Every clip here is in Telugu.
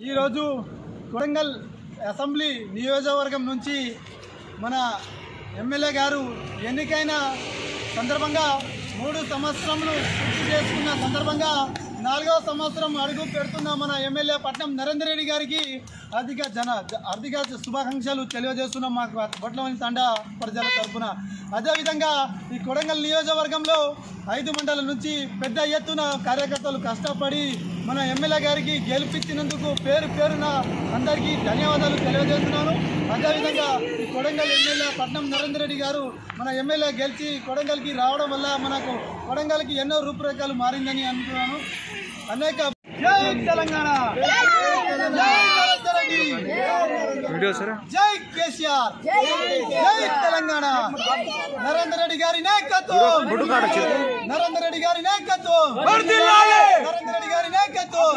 ఈరోజు కొడంగల్ అసెంబ్లీ నియోజకవర్గం నుంచి మన ఎమ్మెల్యే గారు ఎన్నికైన సందర్భంగా మూడు సంవత్సరములు పూర్తి చేసుకున్న సందర్భంగా నాలుగవ సంవత్సరం అడుగు పెడుతున్న మన ఎమ్మెల్యే పట్నం నరేందర్ రెడ్డి గారికి ఆర్థిక జన ఆర్థిక శుభాకాంక్షలు తెలియజేస్తున్నాం మా బొట్లమని తండా ప్రజల తరఫున అదేవిధంగా ఈ కొడంగల్ నియోజకవర్గంలో ఐదు మండలం నుంచి పెద్ద ఎత్తున కార్యకర్తలు కష్టపడి మన ఎమ్మెల్యే గారికి గెలిపించినందుకు పేరు పేరున అందరికీ ధన్యవాదాలు తెలియజేస్తున్నాను అదేవిధంగా ఈ కొడంగల్ ఎమ్మెల్యే పట్నం నరేందర్ రెడ్డి గారు మన ఎమ్మెల్యే గెలిచి కొడంగల్కి రావడం వల్ల మనకు కొడంగల్కి ఎన్నో రూపురేఖలు మారిందని అనుకున్నాను అనేక జై తెలంగాణ జై నరేందర్ రెడ్డి జై కేసీఆర్ జై తెలంగాణ నరేందర్ రెడ్డి గారి నాయకత్వం నరేందర్ రెడ్డి గారి నాయకత్వం నరేందర్ రెడ్డి గారి నాయకత్వం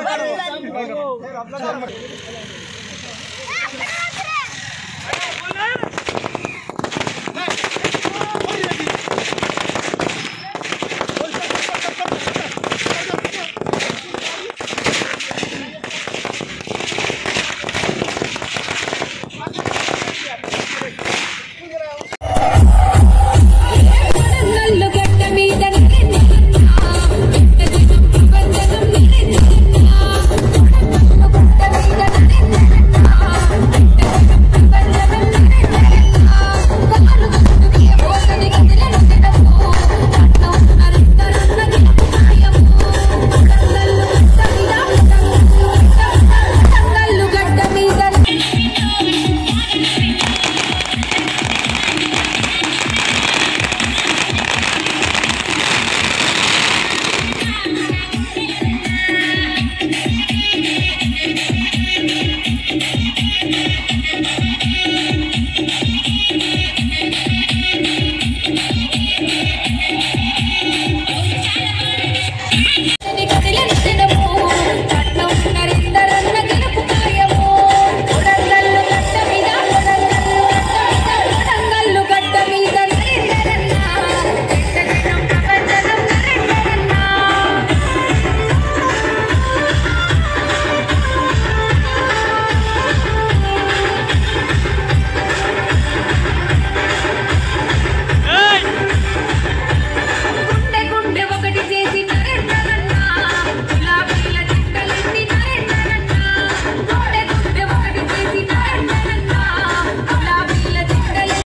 నల్లు గడ్డ మీద నిన్న వందనం నిన్న గడ్డ మీద నిన్న వందనం నిన్న కారు గుర్తుకి పోతని గదిలను తినము అట్టో అరంతరన్న గిట్టయము నల్లు గడ్డ మీద నల్లు గడ్డ మీద